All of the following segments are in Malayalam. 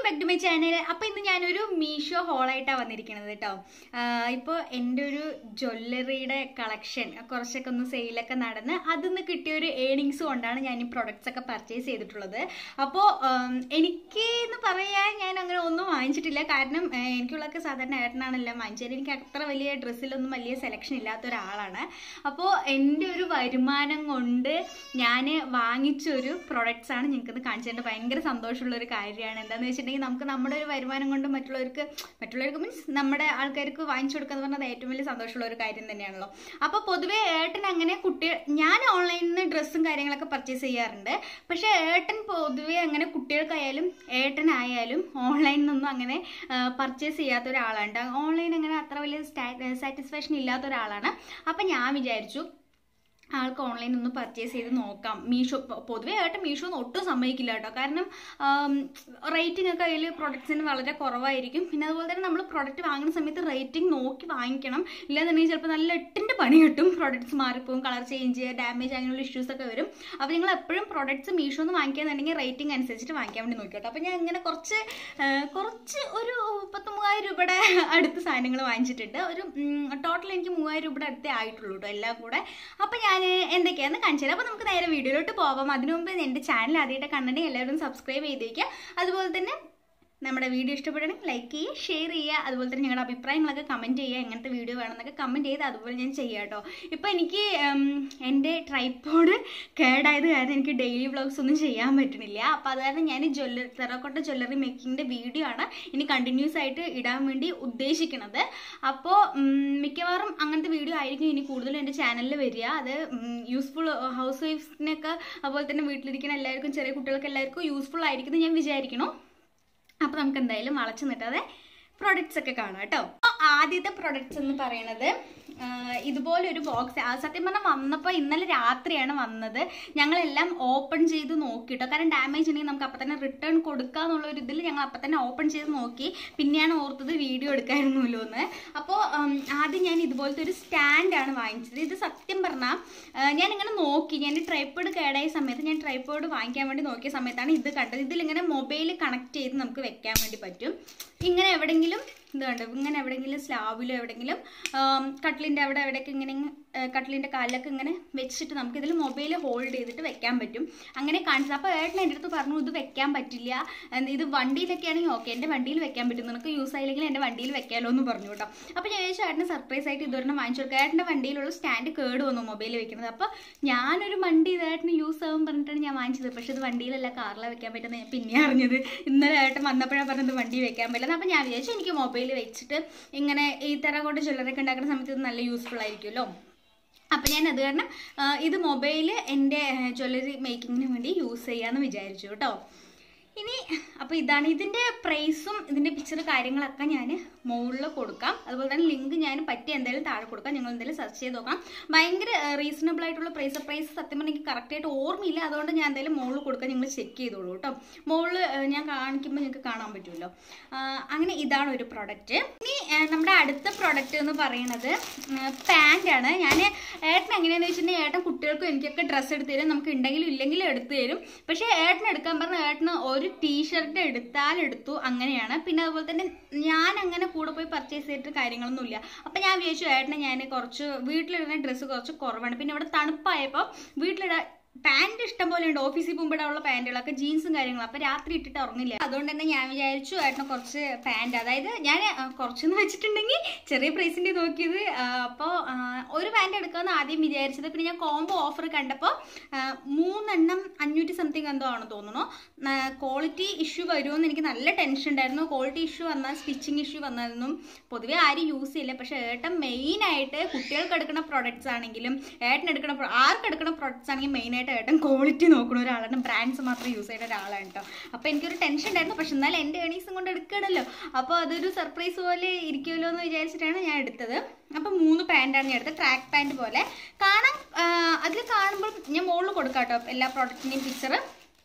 ബാക്ക് ടു മൈ ചാനൽ അപ്പോൾ ഇന്ന് ഞാനൊരു മീഷോ ഹോളായിട്ടാണ് വന്നിരിക്കുന്നത് കേട്ടോ ഇപ്പോൾ എൻ്റെ ഒരു ജ്വല്ലറിയുടെ കളക്ഷൻ കുറച്ചൊക്കെ ഒന്ന് സെയിലൊക്കെ നടന്ന് അതിൽ നിന്ന് കിട്ടിയ ഒരു ഏണിങ്സ് കൊണ്ടാണ് ഞാൻ ഈ പ്രൊഡക്ട്സ് ഒക്കെ പർച്ചേസ് ചെയ്തിട്ടുള്ളത് അപ്പോൾ എനിക്ക് എന്ന് പറയാൻ ഞാൻ അങ്ങനെ ഒന്നും വാങ്ങിച്ചിട്ടില്ല കാരണം ആ, എനിക്കുള്ളതൊക്കെ സാധാരണ ഏട്ടനാണെല്ലാം വാങ്ങിച്ചത് എനിക്ക് അത്ര വലിയ ഡ്രസ്സിലൊന്നും വലിയ സെലക്ഷൻ ഇല്ലാത്ത ഒരാളാണ് അപ്പോൾ എൻ്റെ ഒരു വരുമാനം കൊണ്ട് ഞാൻ വാങ്ങിച്ചൊരു പ്രൊഡക്ട്സ് ആണ് നിങ്ങൾക്കിന്ന് കാണിച്ചതിൻ്റെ ഭയങ്കര സന്തോഷമുള്ള ഒരു കാര്യമാണ് എന്താണെന്ന് വെച്ചിട്ടുണ്ടെങ്കിൽ നമുക്ക് നമ്മുടെ ഒരു വരുമാനം കൊണ്ട് മറ്റുള്ളവർക്ക് മറ്റുള്ളവർക്ക് മീൻസ് നമ്മുടെ ആൾക്കാർക്ക് വാങ്ങിച്ചു കൊടുക്കുക എന്ന് പറഞ്ഞത് ഏറ്റവും വലിയ സന്തോഷമുള്ള ഒരു കാര്യം തന്നെയാണല്ലോ അപ്പോൾ പൊതുവേ ഏട്ടൻ അങ്ങനെ കുട്ടി ഞാൻ ഓൺലൈനിൽ നിന്ന് ഡ്രസ്സും കാര്യങ്ങളൊക്കെ പർച്ചേസ് ചെയ്യാറുണ്ട് പക്ഷേ ഏട്ടൻ പൊതുവേ അങ്ങനെ കുട്ടികൾക്കായാലും ഏട്ടനായാലും ഓൺലൈനിൽ നിന്നൊന്നും അങ്ങനെ പർച്ചേസ് ചെയ്യാത്ത ഒരാളാണ് ഓൺലൈൻ അങ്ങനെ അത്ര വലിയ സാറ്റിസ്ഫാക്ഷൻ ഇല്ലാത്ത ഒരാളാണ് അപ്പം ഞാൻ വിചാരിച്ചു ആൾക്ക് ഓൺലൈൻ ഒന്ന് പർച്ചേസ് ചെയ്ത് നോക്കാം മീഷോ പൊ- പൊതുവേ ഏട്ടൻ മീഷോ ഒന്നും ഒട്ടും സമ്മതിക്കില്ല കേട്ടോ കാരണം റേറ്റിംഗ് ഒക്കെ അതിൽ പ്രൊഡക്ട്സിന് വളരെ കുറവായിരിക്കും പിന്നെ അതുപോലെ തന്നെ നമ്മൾ പ്രൊഡക്റ്റ് വാങ്ങുന്ന സമയത്ത് റേറ്റിംഗ് നോക്കി വാങ്ങിക്കണം ഇല്ലാന്നുണ്ടെങ്കിൽ ചിലപ്പോൾ നല്ല എട്ടിൻ്റെ പണി കിട്ടും പ്രൊഡക്ട്സ് മാറിപ്പോകും കളർ ചേഞ്ച് ഡാമേജ് അങ്ങനെയുള്ള ഇഷ്യൂസ് ഒക്കെ വരും അപ്പോൾ നിങ്ങൾ എപ്പോഴും പ്രൊഡക്ട്സ് മീഷോ നിന്ന് വാങ്ങിക്കാന്നുണ്ടെങ്കിൽ റേറ്റിംഗ് അനുസരിച്ചിട്ട് വാങ്ങിക്കാൻ വേണ്ടി നോക്കി കേട്ടോ അപ്പോൾ ഞാൻ ഇങ്ങനെ കുറച്ച് ആ, കുറച്ച് ഒരു പത്ത് മൂവായിരം രൂപയുടെ അടുത്ത് സാധനങ്ങൾ വാങ്ങിച്ചിട്ടുണ്ട് ഒരു ടോട്ടൽ എനിക്ക് മൂവായിരം രൂപയുടെ അടുത്തേ ആയിട്ടുള്ളൂ കേട്ടോ എല്ലാം കൂടെ അപ്പോൾ ഞാൻ എന്തൊക്കെയാണെന്ന് കാണിച്ചു തരാം അപ്പോൾ നമുക്ക് നേരെ വീഡിയോയിലോട്ട് പോവാം അതിനു മുമ്പ് എൻ്റെ ചാനൽ ആദ്യമായിട്ട് കണ്ടിട്ടുണ്ടെങ്കിൽ എല്ലാവരും സബ്സ്ക്രൈബ് ചെയ്തേക്കുക അതുപോലെ തന്നെ നമ്മുടെ വീഡിയോ ഇഷ്ടപ്പെടുകയാണെങ്കിൽ ലൈക്ക് ചെയ്യുക ഷെയർ ചെയ്യുക അതുപോലെ തന്നെ നിങ്ങളുടെ അഭിപ്രായങ്ങളൊക്കെ കമൻറ്റ് ചെയ്യുക എങ്ങനത്തെ വീഡിയോ വേണമെന്നൊക്കെ കമൻറ്റ് ചെയ്ത് അതുപോലെ ഞാൻ ചെയ്യാം കേട്ടോ ഇപ്പോൾ എനിക്ക് ഉം, എൻ്റെ ട്രൈപ്പോഡ് കേടായത് കാരണം എനിക്ക് ഡെയിലി വ്ളോഗ്സ് ഒന്നും ചെയ്യാൻ പറ്റണില്ല അപ്പോൾ അത് കാരണം ഞാൻ ജ്വല്ലറി തെറക്കോട്ട ജ്വല്ലറി മേക്കിങ്ങിൻ്റെ വീഡിയോ ആണ് ഇനി കണ്ടിന്യൂസ് ആയിട്ട് ഇടാൻ വേണ്ടി ഉദ്ദേശിക്കുന്നത് അപ്പോൾ മിക്കവാറും അങ്ങനത്തെ വീഡിയോ ആയിരിക്കും ഇനി കൂടുതലും എൻ്റെ ചാനലിൽ വരിക അത് യൂസ്ഫുൾ ഹൗസ് വൈഫ്സിനൊക്കെ അതുപോലെ തന്നെ വീട്ടിലിരിക്കുന്ന എല്ലാവർക്കും ചെറിയ കുട്ടികൾക്ക് എല്ലാവർക്കും യൂസ്ഫുൾ ആയിരിക്കും എന്ന് ഞാൻ വിചാരിക്കണം അപ്പോൾ നമുക്ക് എന്തായാലും വളച്ചു നിട്ടാതെ പ്രൊഡക്ട്സ് ഒക്കെ കാണാം കേട്ടോ അപ്പോൾ ആദ്യത്തെ പ്രൊഡക്ട്സ് എന്ന് പറയുന്നത് ആ, ഇതുപോലൊരു ബോക്സ് സത്യം പറഞ്ഞാൽ വന്നപ്പോൾ ഇന്നലെ രാത്രിയാണ് വന്നത് ഞങ്ങളെല്ലാം ഓപ്പൺ ചെയ്ത് നോക്കിട്ടോ കാരണം ഡാമേജ് ഉണ്ടെങ്കിൽ നമുക്ക് അപ്പം തന്നെ റിട്ടേൺ കൊടുക്കുക എന്നുള്ള ഒരു ഇതിൽ ഞങ്ങൾ അപ്പം തന്നെ ഓപ്പൺ ചെയ്ത് നോക്കി പിന്നെയാണ് ഓർത്തത് വീഡിയോ എടുക്കായിരുന്നല്ലോ എന്ന് അപ്പോൾ ആദ്യം ഞാൻ ഇതുപോലത്തെ ഒരു സ്റ്റാൻഡാണ് വാങ്ങിച്ചത് ഇത് സത്യം പറഞ്ഞാൽ ഞാനിങ്ങനെ നോക്കി ഞാൻ ട്രൈപ്പോഡ് കേടായ സമയത്ത് ഞാൻ ട്രൈപ്പോഡ് വാങ്ങിക്കാൻ വേണ്ടി നോക്കിയ സമയത്താണ് ഇത് കണ്ടത് ഇതിലിങ്ങനെ മൊബൈൽ കണക്ട് ചെയ്ത് നമുക്ക് വെക്കാൻ വേണ്ടി പറ്റും ഇങ്ങനെ എവിടെങ്കിലും ഇത് കണ്ടോ ഇങ്ങനെ എവിടെയെങ്കിലും സ്ലാബിലോ എവിടെയെങ്കിലും ആം, കട്ടിലിൻ്റെ അവിടെ എവിടെയൊക്കെ ഇങ്ങനെ ആ, കട്ടിലിൻ്റെ കാലിലൊക്കെ ഇങ്ങനെ വെച്ചിട്ട് നമുക്ക് ഇതിൽ മൊബൈൽ ഹോൾഡ് ചെയ്തിട്ട് വെക്കാൻ പറ്റും അങ്ങനെ കാണിച്ചത് അപ്പോൾ ഏട്ടൻ എൻ്റെ അടുത്ത് പറഞ്ഞു ഇത് വെക്കാൻ പറ്റില്ല എന്ത് ഇത് വണ്ടിയിലൊക്കെ ആണെങ്കിൽ ഓക്കെ എൻ്റെ വണ്ടിയിൽ വെക്കാൻ പറ്റും നിനക്ക് യൂസ് ആയില്ലെങ്കിൽ എൻ്റെ വണ്ടിയിൽ വെക്കാമല്ലോ എന്ന് പറഞ്ഞു കേട്ടോ അപ്പോൾ ഞാൻ ചോദിച്ചു ഏട്ടന് സർപ്രൈസ് ആയിട്ട് ഇതൊരെണ്ണം വാങ്ങിച്ചു കൊടുക്കുക ഏട്ടൻ്റെ വണ്ടിയിലുള്ള സ്റ്റാൻഡ് കേട് വന്നു മൊബൈൽ വെക്കുന്നത് അപ്പോൾ ഞാനൊരു വണ്ടി ഇത് ഏട്ടന് യൂസ് ആവും പറഞ്ഞിട്ടാണ് ഞാൻ വാങ്ങിച്ചത് പക്ഷേ ഇത് വണ്ടിയിലല്ല കാറിലാണ് വെക്കാൻ പറ്റുന്നത് ഞാൻ പിന്നെ അറിഞ്ഞത് ഇന്നലെ ഏട്ടൻ വന്നപ്പോഴാണ് പറഞ്ഞത് വണ്ടി വെക്കാൻ പറ്റില്ല അപ്പോൾ ഞാൻ വിചാരിച്ചു എനിക്ക് മൊബൈൽ വെച്ചിട്ട് ഇങ്ങനെ ഈ തരം കൊണ്ട് ജ്വല്ലറി ഉണ്ടാക്കുന്ന സമയത്ത് ഇത് നല്ല യൂസ്ഫുൾ ആയിരിക്കുമല്ലോ അപ്പം ഞാൻ അത് കാരണം ആ, ഇത് മൊബൈൽ എൻ്റെ ജ്വല്ലറി മേക്കിങ്ങിന് വേണ്ടി യൂസ് ചെയ്യാമെന്ന് വിചാരിച്ചു കേട്ടോ ഇനി അപ്പോൾ ഇതാണ് ഇതിൻ്റെ പ്രൈസും ഇതിൻ്റെ പിക്ചർ കാര്യങ്ങളൊക്കെ ഞാൻ മുകളിൽ കൊടുക്കാം അതുപോലെ തന്നെ ലിങ്ക് ഞാൻ പറ്റി എന്തായാലും താഴെ കൊടുക്കാം നിങ്ങൾ എന്തായാലും സെർച്ച് ചെയ്ത് നോക്കാം ഭയങ്കര റീസണബിൾ ആയിട്ടുള്ള പ്രൈസ് പ്രൈസ് സത്യം പറഞ്ഞാൽ എനിക്ക് കറക്റ്റായിട്ട് ഓർമ്മയില്ല അതുകൊണ്ട് ഞാൻ എന്തായാലും മുകളിൽ കൊടുക്കാം നിങ്ങൾ ചെക്ക് ചെയ്തോളൂ കേട്ടോ മുകളിൽ ഞാൻ കാണിക്കുമ്പോൾ നിങ്ങൾക്ക് കാണാൻ പറ്റുമല്ലോ ആ, അങ്ങനെ ഇതാണ് ഒരു പ്രൊഡക്റ്റ് ഇനി ആ, നമ്മുടെ അടുത്ത പ്രൊഡക്റ്റ് എന്ന് പറയുന്നത് പാൻ്റാണ് ഞാൻ ഏട്ടൻ എങ്ങനെയാണെന്ന് വെച്ചിട്ടുണ്ടെങ്കിൽ ഏട്ടൻ കുട്ടികൾക്കും എനിക്കൊക്കെ ഡ്രസ്സ് എടുത്ത് തരും നമുക്ക് ഉണ്ടെങ്കിലും ഇല്ലെങ്കിലും എടുത്തു തരും പക്ഷേ ഏട്ടൻ എടുക്കാൻ പറഞ്ഞ ഏട്ടന് ഒരു ടീഷർട്ട് എടുത്താൽ എടുത്തു അങ്ങനെയാണ് പിന്നെ അതുപോലെ തന്നെ ഞാൻ അങ്ങനെ കൂടെ പോയി പർച്ചേസ് ചെയ്തിട്ട് കാര്യങ്ങളൊന്നുമില്ല അപ്പം ഞാൻ വിചാരിച്ചു ഏട്ടനെ ഞാൻ കുറച്ച് വീട്ടിലിടുന്ന ഡ്രസ്സ് കുറച്ച് കുറവാണ് പിന്നെ ഇവിടെ തണുപ്പായപ്പോൾ വീട്ടിലിടാൻ പാൻറ് ഇഷ്ടം പോലെ ഉണ്ട് ഓഫീസിൽ പോകുമ്പോൾ ഇടാനുള്ള പാൻറ്റുകളൊക്കെ ജീൻസും കാര്യങ്ങളും അപ്പോൾ രാത്രി ഇട്ടിട്ട് ഉറങ്ങില്ല അതുകൊണ്ട് തന്നെ ഞാൻ വിചാരിച്ചു ഏട്ടന് കുറച്ച് പാൻറ് അതായത് ഞാൻ ആ, കുറച്ചെന്ന് വെച്ചിട്ടുണ്ടെങ്കിൽ ചെറിയ പ്രൈസിൻ്റെ നോക്കിയത് അപ്പോൾ ഒരു പാൻറ് എടുക്കാമെന്ന് ആദ്യം വിചാരിച്ചത് പിന്നെ ഞാൻ കോംബോ ഓഫർ കണ്ടപ്പോൾ മൂന്നെണ്ണം അഞ്ഞൂറ്റി സംതിങ് എന്തോ ആണ് തോന്നുന്നു ക്വാളിറ്റി ഇഷ്യൂ വരുമെന്ന് എനിക്ക് നല്ല ടെൻഷൻ ഉണ്ടായിരുന്നു ക്വാളിറ്റി ഇഷ്യൂ വന്നാൽ സ്റ്റിച്ചിങ് ഇഷ്യൂ വന്നാലും പൊതുവേ ആരും യൂസ് ചെയ്യില്ല പക്ഷേ ഏട്ടൻ മെയിനായിട്ട് കുട്ടികൾക്ക് എടുക്കുന്ന പ്രൊഡക്ട്സ് ആണെങ്കിലും ഏട്ടൻ എടുക്കുന്ന pro- ആർക്ക് എടുക്കുന്ന പ്രൊഡക്ട്സ് ആണെങ്കിലും മെയിനായിട്ട് ഏട്ടൻ ക്വാളിറ്റി നോക്കുന്ന ഒരാളാണ് ബ്രാൻഡ്സ് മാത്രം യൂസ് ചെയ്യുന്ന ഒരാളാണ് കേട്ടോ അപ്പോൾ എനിക്കൊരു ടെൻഷൻ ഉണ്ടായിരുന്നു പക്ഷെ എന്നാൽ എൻ്റെ ഏണീസും കൊണ്ട് എടുക്കണമല്ലോ അപ്പോൾ അതൊരു സർപ്രൈസ് പോലെ ഇരിക്കുമല്ലോ എന്ന് വിചാരിച്ചിട്ടാണ് ഞാൻ എടുത്തത് അപ്പോൾ മൂന്ന് പാൻറ്റാണ് ഞാൻ എടുത്തത് ട്രാക്ക് പാൻറ്റ് പോലെ കാണാൻ അതിൽ കാണുമ്പോൾ ഞാൻ മുകളിൽ കൊടുക്കാം കേട്ടോ എല്ലാ പ്രോഡക്റ്റിൻ്റെയും പിക്ചർ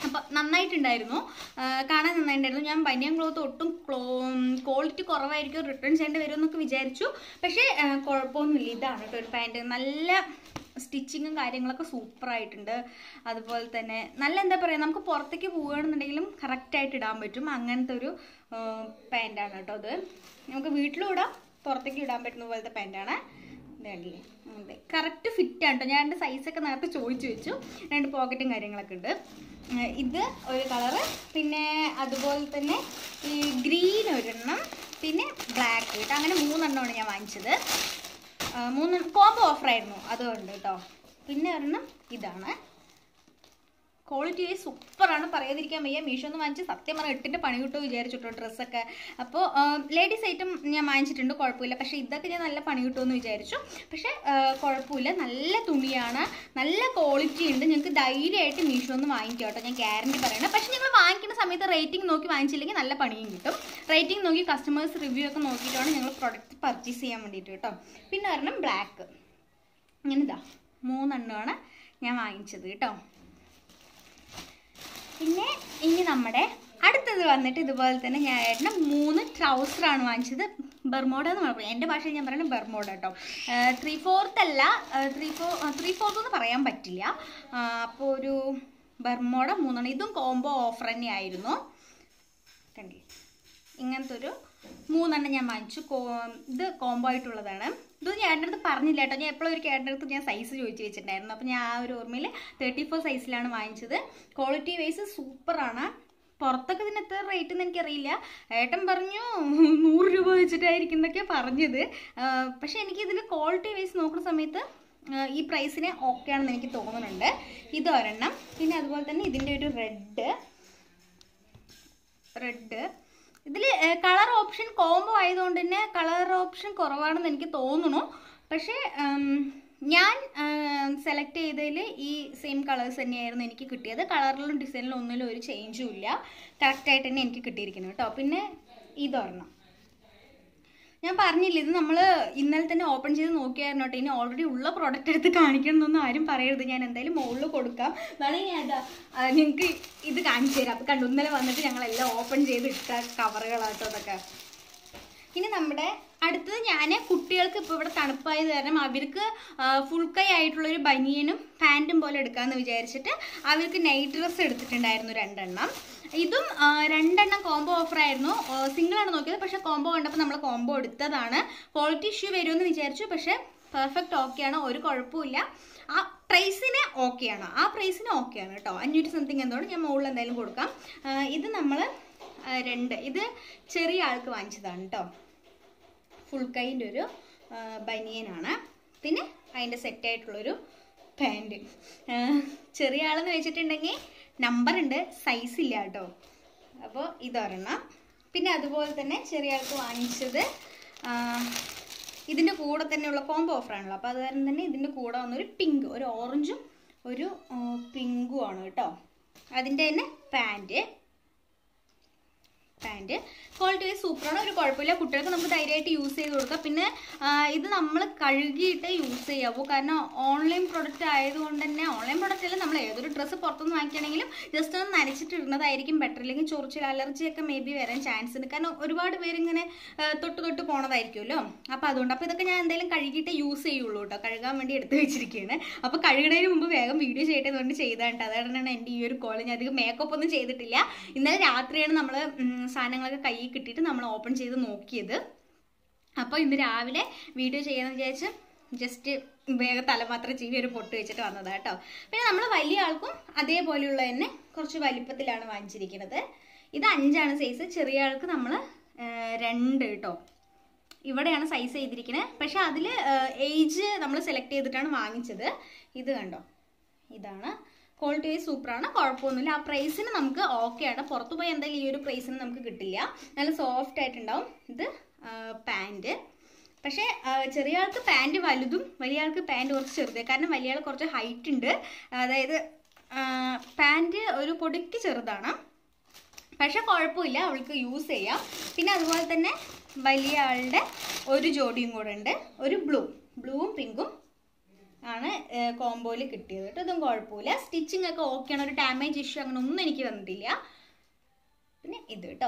അപ്പം നന്നായിട്ടുണ്ടായിരുന്നു ആ, കാണാൻ നന്നായിട്ടുണ്ടായിരുന്നു ഞാൻ ബനിയൻ ക്ലോത്ത് ഒട്ടും ക്ലോ ക്വാളിറ്റി കുറവായിരിക്കും റിട്ടേൺ ചെയ്യേണ്ടി വരുമെന്നൊക്കെ വിചാരിച്ചു പക്ഷേ ആ, കുഴപ്പമൊന്നുമില്ല ഇതാണ് കേട്ടോ ഒരു പാൻറ് നല്ല സ്റ്റിച്ചിങ്ങും കാര്യങ്ങളൊക്കെ സൂപ്പറായിട്ടുണ്ട് അതുപോലെ തന്നെ നല്ല എന്താ പറയുക നമുക്ക് പുറത്തേക്ക് പോവുകയാണെന്നുണ്ടെങ്കിലും കറക്റ്റായിട്ട് ഇടാൻ പറ്റും അങ്ങനത്തെ ഒരു പാൻറ്റാണ് കേട്ടോ അത് നമുക്ക് വീട്ടിലും ഇടാം പുറത്തേക്ക് ഇടാൻ പറ്റുന്ന പോലത്തെ പാൻറ്റാണ് ഇതല്ലേ അതെ കറക്റ്റ് ഫിറ്റ് ആണ് കേട്ടോ ഞാൻ എൻ്റെ സൈസൊക്കെ നേരത്തെ ചോദിച്ചു വെച്ചു രണ്ട് പോക്കറ്റും കാര്യങ്ങളൊക്കെ ഉണ്ട് ഏർ ഇത് ഒരു കളറ് പിന്നെ അതുപോലെ തന്നെ ഈ ഗ്രീൻ ഒരെണ്ണം പിന്നെ ബ്ലാക്ക് കേട്ടോ അങ്ങനെ മൂന്നെണ്ണമാണ് ഞാൻ വാങ്ങിച്ചത് ആ, മൂന്ന് കോംബോ ഓഫറായിരുന്നു അതുകൊണ്ട് കേട്ടോ പിന്നെ ഒരെണ്ണം ഇതാണ് ക്വാളിറ്റി സൂപ്പറാണ് പറയാതിരിക്കാൻ വയ്യ മീഷോ എന്ന് വാങ്ങിച്ച് സത്യം പറഞ്ഞാൽ എട്ടിൻ്റെ പണി കിട്ടുമോ വിചാരിച്ചിട്ടോ ഡ്രസ്സൊക്കെ അപ്പോൾ ലേഡീസ് ഐറ്റം ഞാൻ വാങ്ങിച്ചിട്ടുണ്ട് കുഴപ്പമില്ല പക്ഷേ ഇതൊക്കെ ഞാൻ നല്ല പണി കിട്ടുമെന്ന് വിചാരിച്ചു പക്ഷേ ആ, കുഴപ്പമില്ല നല്ല തുണിയാണ് നല്ല ക്വാളിറ്റി ഉണ്ട് നിങ്ങൾക്ക് ധൈര്യമായിട്ട് മീഷോ എന്ന് വാങ്ങിക്കാം കേട്ടോ ഞാൻ ഗ്യാരണ്ടി പറയണം പക്ഷേ നിങ്ങൾ വാങ്ങിക്കുന്ന സമയത്ത് റേറ്റിംഗ് നോക്കി വാങ്ങിച്ചില്ലെങ്കിൽ നല്ല പണിയും കിട്ടും റേറ്റിംഗ് നോക്കി കസ്റ്റമേഴ്സ് റിവ്യൂ ഒക്കെ നോക്കിയിട്ടാണ് ഞങ്ങൾ പ്രൊഡക്റ്റ് പർച്ചേസ് ചെയ്യാൻ വേണ്ടിയിട്ട് കേട്ടോ പിന്നെ ഒരെണ്ണം ബ്ലാക്ക് ഇങ്ങനെ ഇതാ മൂന്നെണ്ണമാണ് ഞാൻ വാങ്ങിച്ചത് കേട്ടോ പിന്നെ ഇനി നമ്മുടെ അടുത്തത് വന്നിട്ട് ഇതുപോലെ തന്നെ ഞാൻ ഏട്ടന് മൂന്ന് ട്രൗസറാണ് വാങ്ങിച്ചത് ബെർമോഡ എന്ന് പറയും എൻ്റെ ഭാഷയിൽ ഞാൻ പറയുന്നത് ബെർമോഡ കേട്ടോ ത്രീ ഫോർത്ത് അല്ല ത്രീ ഫോർ ത്രീ ഫോർത്ത് എന്ന് പറയാൻ പറ്റില്ല അപ്പോൾ ഒരു ബെർമോഡ മൂന്നെണ്ണം ഇതും കോംബോ ഓഫർ തന്നെയായിരുന്നു കണ്ടില്ലേ ഇങ്ങനത്തെ ഒരു മൂന്നെണ്ണം ഞാൻ വാങ്ങിച്ചു കോ ഇത് കോംബോ ആയിട്ടുള്ളതാണ് ഇത് ഞാൻ എൻ്റെ അടുത്ത് പറഞ്ഞില്ല കേട്ടോ ഞാൻ എപ്പോഴും ഒരു കേട്ടൻ്റെ അടുത്ത് ഞാൻ സൈസ് ചോദിച്ചു വെച്ചിട്ടുണ്ടായിരുന്നു അപ്പോൾ ഞാൻ ആ ഒരു ഓർമ്മയിൽ തേർട്ടി ഫോർ സൈസിലാണ് വാങ്ങിച്ചത് ക്വാളിറ്റി വൈസ് സൂപ്പറാണ് പുറത്തൊക്കെ ഇതിന് എത്ര റേറ്റ് എന്ന് എനിക്കറിയില്ല ഏട്ടൻ പറഞ്ഞു നൂറ് രൂപ വെച്ചിട്ടായിരിക്കും എന്നൊക്കെ പറഞ്ഞത് ആ, പക്ഷേ എനിക്ക് ഇതിൽ ക്വാളിറ്റി വൈസ് നോക്കുന്ന സമയത്ത് ആ, ഈ പ്രൈസിന് ഓക്കെ ആണെന്ന് എനിക്ക് തോന്നുന്നുണ്ട് ഇത് ഒരെണ്ണം പിന്നെ അതുപോലെ തന്നെ ഇതിൻ്റെ ഒരു റെഡ് റെഡ് ഇതിൽ കളർ ഓപ്ഷൻ കോംബോ ആയതുകൊണ്ട് തന്നെ കളർ ഓപ്ഷൻ കുറവാണെന്ന് എനിക്ക് തോന്നുന്നു പക്ഷേ ഉം, ഞാൻ സെലക്ട് ചെയ്തതിൽ ഈ സെയിം കളേഴ്സ് തന്നെയായിരുന്നു എനിക്ക് കിട്ടിയത് കളറിലും ഡിസൈനിലും ഒന്നിലും ഒരു ചേഞ്ചും ഇല്ല കറക്റ്റായിട്ട് തന്നെ എനിക്ക് കിട്ടിയിരിക്കുന്നു കേട്ടോ പിന്നെ ഇതൊരെണ്ണം ഞാൻ പറഞ്ഞില്ല ഇത് നമ്മൾ ഇന്നലെ തന്നെ ഓപ്പൺ ചെയ്ത് നോക്കിയായിരുന്നു കേട്ടോ ഇനി ഓൾറെഡി ഉള്ള പ്രോഡക്റ്റ് എടുത്ത് കാണിക്കണമെന്നൊന്നും ആരും പറയരുത് ഞാൻ എന്തായാലും മുകളിൽ കൊടുക്കാം വേണമെങ്കിൽ ഞാൻ ഇതാ നിങ്ങൾക്ക് ഇത് കാണിച്ചു തരാം അപ്പോൾ കണ്ടു ഇന്നലെ വന്നിട്ട് ഞങ്ങളെല്ലാം ഓപ്പൺ ചെയ്ത് ഇട്ട കവറുകളാട്ടോ അതൊക്കെ ഇനി നമ്മുടെ അടുത്തത് ഞാൻ കുട്ടികൾക്ക് ഇപ്പോൾ ഇവിടെ തണുപ്പായത് കാരണം അവർക്ക് ഫുൾ കൈ ആയിട്ടുള്ളൊരു ബനിയനും പാൻറ്റും പോലെ എടുക്കാമെന്ന് വിചാരിച്ചിട്ട് അവർക്ക് നൈറ്റ് ഡ്രസ്സ് എടുത്തിട്ടുണ്ടായിരുന്നു രണ്ടെണ്ണം ഇതും ആ, രണ്ടെണ്ണം കോംബോ ഓഫർ ആയിരുന്നു സിംഗിൾ ആണ് നോക്കിയത് പക്ഷേ കോംബോ കണ്ടപ്പോൾ നമ്മൾ കോംബോ എടുത്തതാണ് ക്വാളിറ്റി ഇഷ്യൂ വരുമെന്ന് വിചാരിച്ചു പക്ഷേ പെർഫെക്റ്റ് ഓക്കെയാണ് ഒരു കുഴപ്പമില്ല ആ പ്രൈസിന് ഓക്കെയാണ് ആ പ്രൈസിന് ഓക്കെയാണ് കേട്ടോ അഞ്ഞൂറ്റി സംതിങ് എന്തോട് ഞാൻ മുകളിൽ എന്തായാലും കൊടുക്കാം ആ, ഇത് നമ്മൾ രണ്ട് ഇത് ചെറിയ ആൾക്ക് വാങ്ങിച്ചതാണ് കേട്ടോ ഫുൾ കൈൻ്റെ ഒരു ആ, ബനിയനാണ് പിന്നെ അതിൻ്റെ സെറ്റായിട്ടുള്ളൊരു പാൻറ് ചെറിയ ആളെന്ന് വെച്ചിട്ടുണ്ടെങ്കിൽ നമ്പർ ഉണ്ട് സൈസ് ഇല്ല കേട്ടോ അപ്പോൾ ഇതൊരെണ്ണം പിന്നെ അതുപോലെ തന്നെ ചെറിയ ആൾക്ക് വാങ്ങിച്ചത് ആ, ഇതിൻ്റെ കൂടെ തന്നെയുള്ള കോംബോ ഓഫറാണല്ലോ അപ്പോൾ അത് കാരണം തന്നെ ഇതിൻ്റെ കൂടെ വന്നൊരു പിങ്ക് ഒരു ഓറഞ്ചും ഒരു പിങ്കും ആണ് കേട്ടോ അതിൻ്റെ തന്നെ പാൻറ് പാൻറ് ക്വാളിറ്റി വൈസ് സൂപ്പറാണ് ഒരു കുഴപ്പമില്ല കുട്ടികൾക്ക് നമുക്ക് ധൈര്യമായിട്ട് യൂസ് ചെയ്ത് കൊടുക്കാം പിന്നെ ആ, ഇത് നമ്മൾ കഴുകിയിട്ട് യൂസ് ചെയ്യാവൂ കാരണം ഓൺലൈൻ പ്രൊഡക്റ്റ് ആയതുകൊണ്ട് തന്നെ ഓൺലൈൻ പ്രൊഡക്റ്റ് അല്ല നമ്മൾ ഏതൊരു ഡ്രസ്സ് പുറത്തുനിന്ന് വാങ്ങിക്കുകയാണെങ്കിലും ജസ്റ്റ് ഒന്ന് നനച്ചിട്ട് ഇടുന്നതായിരിക്കും ബെറ്റർ അല്ലെങ്കിൽ ചൊറിച്ചിൽ അലർജിയൊക്കെ മേ ബി വരാൻ ചാൻസ് ഉണ്ട് കാരണം ഒരുപാട് പേര് ഇങ്ങനെ ആ, തൊട്ട് തൊട്ട് പോണതായിരിക്കുമല്ലോ അപ്പോൾ അതുകൊണ്ട് അപ്പോൾ ഇതൊക്കെ ഞാൻ എന്തായാലും കഴുകിയിട്ട് യൂസ് ചെയ്യുള്ളൂ കേട്ടോ കഴുകാൻ വേണ്ടി എടുത്ത് വെച്ചിരിക്കുകയാണ് അപ്പോൾ കഴുകുന്നതിന് മുമ്പ് വേഗം വീഡിയോ ചെയ്യട്ടെ എന്നുകൊണ്ട് ചെയ്താണ് കേട്ടോ അതാണ് എൻ്റെ ഈ ഒരു കോൾ ഞാൻ അധികം മേക്കപ്പ് ഒന്നും ചെയ്തിട്ടില്ല ഇന്നലെ രാത്രിയാണ് നമ്മൾ സാധനങ്ങളൊക്കെ കയ്യിൽ കിട്ടിയിട്ട് നമ്മൾ ഓപ്പൺ ചെയ്ത് നോക്കിയത് അപ്പോൾ ഇന്ന് രാവിലെ വീഡിയോ ചെയ്യാമെന്ന് വിചാരിച്ച് ജസ്റ്റ് വേഗം തല മാത്രം ചീവി ഒരു പൊട്ട് വെച്ചിട്ട് വന്നതാണ് കേട്ടോ പിന്നെ നമ്മൾ വലിയ ആൾക്കും അതേപോലെയുള്ള തന്നെ കുറച്ച് വലിപ്പത്തിലാണ് വാങ്ങിച്ചിരിക്കുന്നത് ഇത് അഞ്ചാണ് സൈസ് ചെറിയ ആൾക്ക് നമ്മൾ രണ്ട് കേട്ടോ ഇവിടെയാണ് സൈസ് ചെയ്തിരിക്കുന്നത് പക്ഷെ അതിൽ ഏജ് നമ്മൾ സെലക്ട് ചെയ്തിട്ടാണ് വാങ്ങിച്ചത് ഇത് കണ്ടോ ഇതാണ് ക്വാളിറ്റി വൈസ് സൂപ്പറാണ് കുഴപ്പമൊന്നുമില്ല ആ പ്രൈസിന് നമുക്ക് ഓക്കെ ആണ് പുറത്തു പോയി എന്തായാലും ഈ ഒരു പ്രൈസിന് നമുക്ക് കിട്ടില്ല നല്ല സോഫ്റ്റ് ആയിട്ടുണ്ടാവും ഇത് പാൻറ് പക്ഷേ ആ, ചെറിയ ആൾക്ക് പാൻറ് വലുതും വലിയ ആൾക്ക് പാൻറ് കുറച്ച് ചെറുത് കാരണം വലിയ ആൾ കുറച്ച് ഹൈറ്റ് ഉണ്ട് അതായത് പാൻറ് ഒരു പൊടിക്ക് ചെറുതാണ് പക്ഷെ കുഴപ്പമില്ല അവൾക്ക് യൂസ് ചെയ്യാം പിന്നെ അതുപോലെ തന്നെ വലിയ ആളുടെ ഒരു ജോഡിയും കൂടെ ഉണ്ട് ഒരു ബ്ലൂ ബ്ലൂവും പിങ്കും ആണ് കോംബോയിൽ കിട്ടിയത് കേട്ടോ ഇതും കുഴപ്പമില്ല സ്റ്റിച്ചിങ് ഒക്കെ ഓക്കെയാണ് ഒരു ഡാമേജ് ഇഷ്യൂ അങ്ങനെ ഒന്നും എനിക്ക് വന്നിട്ടില്ല പിന്നെ ഇത് കേട്ടോ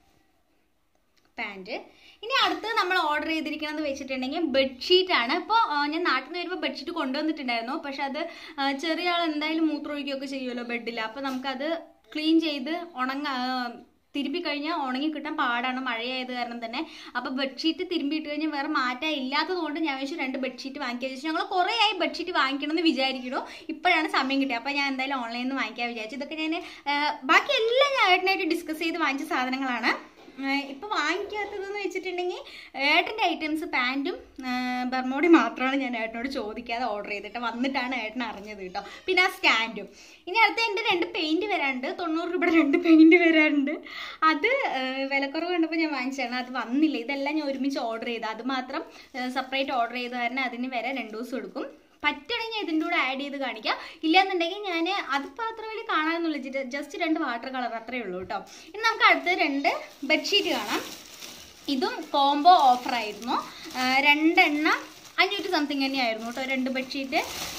പാൻറ് ഇനി അടുത്തത് നമ്മൾ ഓർഡർ ചെയ്തിരിക്കുന്നത് വെച്ചിട്ടുണ്ടെങ്കിൽ ബെഡ്ഷീറ്റ് ആണ് ഇപ്പോൾ ഞാൻ നാട്ടിൽ നിന്ന് വരുമ്പോൾ ബെഡ്ഷീറ്റ് കൊണ്ടുവന്നിട്ടുണ്ടായിരുന്നു പക്ഷെ അത് ആ, ചെറിയ ആൾ എന്തായാലും മൂത്രമൊഴിക്കുകയൊക്കെ ചെയ്യുമല്ലോ ബെഡിൽ അപ്പോൾ നമുക്കത് ക്ലീൻ ചെയ്ത് ഉണങ്ങ ആ, തിരുമ്പി കഴിഞ്ഞാൽ ഉണങ്ങി കിട്ടാൻ പാടാണ് മഴയായത് കാരണം തന്നെ അപ്പോൾ ബെഡ്ഷീറ്റ് തിരുമ്പിയിട്ട് കഴിഞ്ഞാൽ വേറെ മാറ്റാൻ ഇല്ലാത്തത് കൊണ്ട് ഞാൻ വെച്ച് രണ്ട് ബെഡ്ഷീറ്റ് വാങ്ങിക്കാൻ വെച്ചു ഞങ്ങൾ കുറേ ആയി ബെഡ്ഷീറ്റ് വാങ്ങിക്കണം എന്ന് വിചാരിക്കണു ഇപ്പോഴാണ് സമയം കിട്ടിയത് അപ്പോൾ ഞാൻ എന്തായാലും ഓൺലൈനിൽ നിന്ന് വാങ്ങിക്കാൻ വിചാരിച്ചു ഇതൊക്കെ ഞാൻ ബാക്കി എല്ലാം ഞാൻ ഏട്ടനായിട്ട് ഡിസ്കസ് ചെയ്ത് വാങ്ങിച്ച സാധനങ്ങളാണ് ഇപ്പോൾ വാങ്ങിക്കാത്തതെന്ന് വെച്ചിട്ടുണ്ടെങ്കിൽ ഏട്ടൻ്റെ ഐറ്റംസ് പാൻറ്റും ബർമോടി മാത്രമാണ് ഞാൻ ഏട്ടനോട് ചോദിക്കാതെ ഓർഡർ ചെയ്തിട്ട് വന്നിട്ടാണ് ഏട്ടൻ അറിഞ്ഞത് കേട്ടോ പിന്നെ ആ സ്റ്റാൻഡും ഇനി അടുത്ത എൻ്റെ രണ്ട് പെയിൻറ്റ് വരാനുണ്ട് തൊണ്ണൂറ് രൂപയുടെ രണ്ട് പെയിൻറ്റ് വരാനുണ്ട് അത് ആ, വിലക്കുറവ് കണ്ടപ്പോൾ ഞാൻ വാങ്ങിച്ചതാണ് അത് വന്നില്ല ഇതെല്ലാം ഞാൻ ഒരുമിച്ച് ഓർഡർ ചെയ്ത് അത് മാത്രം സെപ്പറേറ്റ് ഓർഡർ ചെയ്ത് കാരണം അതിന് വരാൻ രണ്ട് ദിവസം എടുക്കും പറ്റണമെങ്കിൽ ഇതിൻ്റെ കൂടെ ആഡ് ചെയ്ത് കാണിക്കാം ഇല്ലാന്നുണ്ടെങ്കിൽ ഞാൻ അതിപ്പോൾ അത്ര വലിയ കാണാനൊന്നുമില്ല ജസ്റ്റ് രണ്ട് വാട്ടർ കളർ അത്രേ ഉള്ളൂ കേട്ടോ ഇനി നമുക്ക് അടുത്ത രണ്ട് ബെഡ്ഷീറ്റ് കാണാം ഇതും കോംബോ ഓഫറായിരുന്നു രണ്ടെണ്ണം അഞ്ഞൂറ്റി സംതിങ് തന്നെയായിരുന്നു കേട്ടോ രണ്ട് ബെഡ്ഷീറ്റ്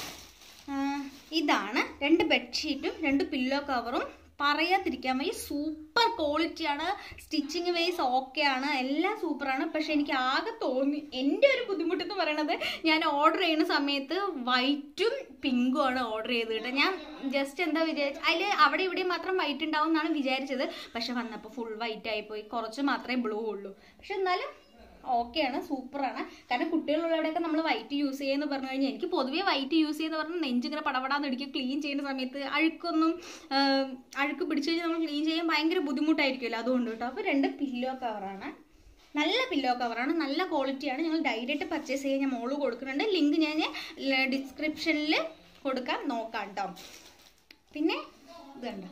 ഇതാണ് രണ്ട് ബെഡ്ഷീറ്റും രണ്ട് പില്ലോ കവറും പറയാതിരിക്കാൻ വയ്യ സൂപ്പർ ക്വാളിറ്റിയാണ് സ്റ്റിച്ചിങ് വൈസ് ഓക്കെ ആണ് എല്ലാം സൂപ്പറാണ് പക്ഷെ എനിക്ക് ആകെ തോന്നി എൻ്റെ ഒരു ബുദ്ധിമുട്ട് എന്ന് പറയണത് ഞാൻ ഓർഡർ ചെയ്യുന്ന സമയത്ത് വൈറ്റും പിങ്കും ആണ് ഓർഡർ ചെയ്തിട്ട് ഞാൻ ജസ്റ്റ് എന്താ വിചാരിച്ച അതിൽ അവിടെ ഇവിടെ മാത്രം വൈറ്റ് ഉണ്ടാവും എന്നാണ് വിചാരിച്ചത് പക്ഷെ വന്നപ്പോൾ ഫുൾ വൈറ്റ് ആയിപ്പോയി കുറച്ച് മാത്രമേ ബ്ലൂ ഉള്ളൂ പക്ഷെ എന്നാലും ഓക്കെയാണ് സൂപ്പറാണ് കാരണം കുട്ടികളുള്ളവിടെയൊക്കെ നമ്മൾ വൈറ്റ് യൂസ് ചെയ്യുമെന്ന് പറഞ്ഞു കഴിഞ്ഞാൽ എനിക്ക് പൊതുവേ വൈറ്റ് യൂസ് ചെയ്യുന്ന പറഞ്ഞാൽ നെഞ്ചിങ്ങനെ പടപടാന്ന് ഇടിക്കുക ക്ലീൻ ചെയ്യുന്ന സമയത്ത് അഴുക്കൊന്നും ആ, അഴുക്ക് പിടിച്ചു കഴിഞ്ഞാൽ നമ്മൾ ക്ലീൻ ചെയ്യാൻ ഭയങ്കര ബുദ്ധിമുട്ടായിരിക്കുമല്ലോ അതുകൊണ്ട് കേട്ടോ അപ്പോൾ രണ്ട് പില്ലോ കവറാണ് നല്ല പില്ലോ കവറാണ് നല്ല ക്വാളിറ്റിയാണ് ഞങ്ങൾ ഡയറക്റ്റ് പർച്ചേസ് ചെയ്യാൻ ഞാൻ മോള് കൊടുക്കുന്നുണ്ട് ലിങ്ക് ഞാൻ ഡിസ്ക്രിപ്ഷനിൽ കൊടുക്കാം നോക്കാം കേട്ടോ പിന്നെ ഇത് കണ്ടോ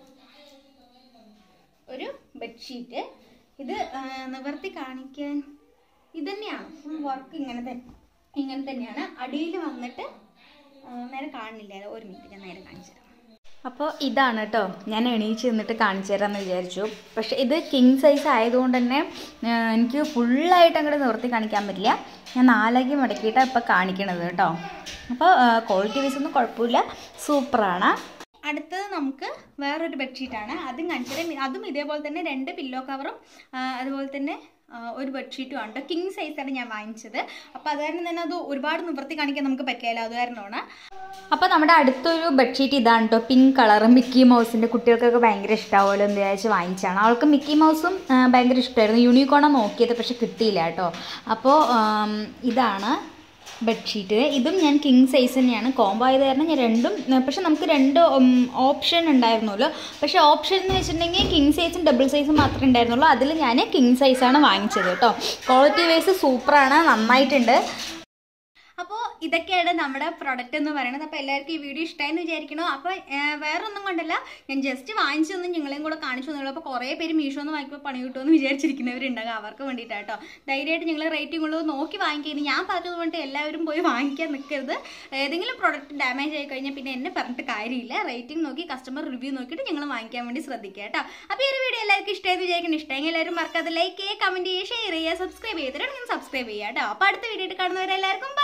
ഒരു ബെഡ്ഷീറ്റ് ഇത് ആ, നിവർത്തി കാണിക്കാൻ ഇത് തന്നെയാണ് ഫുൾ വർക്ക് ഇങ്ങനെ തന്നെ ഇങ്ങനെ തന്നെയാണ് അടിയിൽ വന്നിട്ട് ആ, നേരെ കാണുന്നില്ല ഒരു മിനിറ്റ് ഞാൻ നേരെ കാണിച്ചു തരാം അപ്പോൾ ഇതാണ് കേട്ടോ ഞാൻ എണീച്ച് നിന്നിട്ട് കാണിച്ചു തരാമെന്ന് വിചാരിച്ചു പക്ഷേ ഇത് കിങ് സൈസ് ആയതുകൊണ്ട് തന്നെ ആ, എനിക്ക് ഫുള്ളായിട്ട് അങ്ങോട്ട് നിവർത്തി കാണിക്കാൻ പറ്റില്ല ഞാൻ നാലാക്കി മടക്കിയിട്ടാണ് ഇപ്പോൾ കാണിക്കണത് കേട്ടോ അപ്പോൾ ക്വാളിറ്റി വൈസ് ഒന്നും കുഴപ്പമില്ല സൂപ്പറാണ് അടുത്തത് നമുക്ക് വേറൊരു ബെഡ്ഷീറ്റാണ് അതും കാണിച്ചത് അതും ഇതേപോലെ തന്നെ രണ്ട് പില്ലോ കവറും ആ, അതുപോലെ തന്നെ ആ, ഒരു ബെഡ്ഷീറ്റും ഉണ്ട് കിങ് സൈസാണ് ഞാൻ വാങ്ങിച്ചത് അപ്പോൾ അത് കാരണം തന്നെ അത് ഒരുപാട് നിവർത്തി കാണിക്കാൻ നമുക്ക് പറ്റില്ല അത് കാരണമാണ് അപ്പോൾ നമ്മുടെ അടുത്തൊരു ബെഡ്ഷീറ്റ് ഇതാണ് കേട്ടോ പിങ്ക് കളർ മിക്കി മൗസിൻ്റെ കുട്ടികൾക്കൊക്കെ ഭയങ്കര ഇഷ്ടമാവുമല്ലോ എന്ന് വിചാരിച്ച് വാങ്ങിച്ചാണ് അവൾക്ക് മിക്കി മൗസും ആ, ഭയങ്കര ഇഷ്ടമായിരുന്നു യൂണിക്കോണാണ് നോക്കിയത് പക്ഷെ കിട്ടിയില്ല കേട്ടോ അപ്പോൾ ആം, ഇതാണ് ബെഡ്ഷീറ്റ് ഇതും ഞാൻ കിങ് സൈസ് തന്നെയാണ് കോംബോ ആയത് കാരണം ഞാൻ രണ്ടും ഉം, പക്ഷെ നമുക്ക് രണ്ട് ഓപ്ഷൻ ഉണ്ടായിരുന്നല്ലോ പക്ഷെ ഓപ്ഷൻ എന്ന് വെച്ചിട്ടുണ്ടെങ്കിൽ കിങ് സൈസും ഡബിൾ സൈസും മാത്രമേ ഉണ്ടായിരുന്നുള്ളൂ അതിൽ ഞാൻ കിങ് സൈസാണ് വാങ്ങിച്ചത് കേട്ടോ ക്വാളിറ്റി വൈസ് സൂപ്പറാണ് നന്നായിട്ടുണ്ട് അപ്പോൾ ഇതൊക്കെയാണ് നമ്മുടെ പ്രൊഡക്റ്റ് എന്ന് പറയുന്നത് അപ്പോൾ എല്ലാവർക്കും ഈ വീഡിയോ ഇഷ്ടമായെന്ന് വിചാരിക്കണോ അപ്പോൾ വേറെ ഒന്നും കൊണ്ടല്ല ഞാൻ ജസ്റ്റ് വാങ്ങിച്ചൊന്നും നിങ്ങളെയും കൂടെ കാണിച്ചു തന്നുള്ളൂ അപ്പോൾ കുറേ പേര് മീഷോ എന്ന് വാങ്ങിക്കുമ്പോൾ പണി കിട്ടുമെന്ന് വിചാരിച്ചിരിക്കുന്നവരുണ്ടാകും അവർക്ക് വേണ്ടിയിട്ടാണ് കേട്ടോ ധൈര്യമായിട്ട് നിങ്ങൾ റേറ്റിംഗ് ഉള്ളത് നോക്കി വാങ്ങിക്കുന്നത് ഞാൻ പറഞ്ഞത് കൊണ്ട് എല്ലാവരും പോയി വാങ്ങിക്കാൻ നിൽക്കരുത് ഏതെങ്കിലും പ്രൊഡക്റ്റ് ഡാമേജ് ആയി കഴിഞ്ഞാൽ പിന്നെ എന്നെ പറഞ്ഞിട്ട് കാര്യമില്ല റേറ്റിംഗ് നോക്കി കസ്റ്റമർ റിവ്യൂ നോക്കിയിട്ട് നിങ്ങൾ വാങ്ങിക്കാൻ വേണ്ടി ശ്രദ്ധിക്കുക കേട്ടോ അപ്പോൾ ഈ ഒരു വീഡിയോ എല്ലാവർക്കും ഇഷ്ടമായെന്ന് വിചാരിക്കണം ഇഷ്ടമെങ്കിൽ എല്ലാവരും മറക്കാതെ ലൈക്ക് ചെയ്യുക കമൻറ്റ് ചെയ്യുക ഷെയർ ചെയ്യുക സബ്സ്ക്രൈബ് ചെയ്തിട്ട് നിങ്ങൾ സബ്സ്ക്രൈബ് ചെയ്യുക കേട്ടോ അപ്പോൾ അടുത്ത വീഡിയോ കാണുന്നവരെല്ലാവർക്കും ബൈ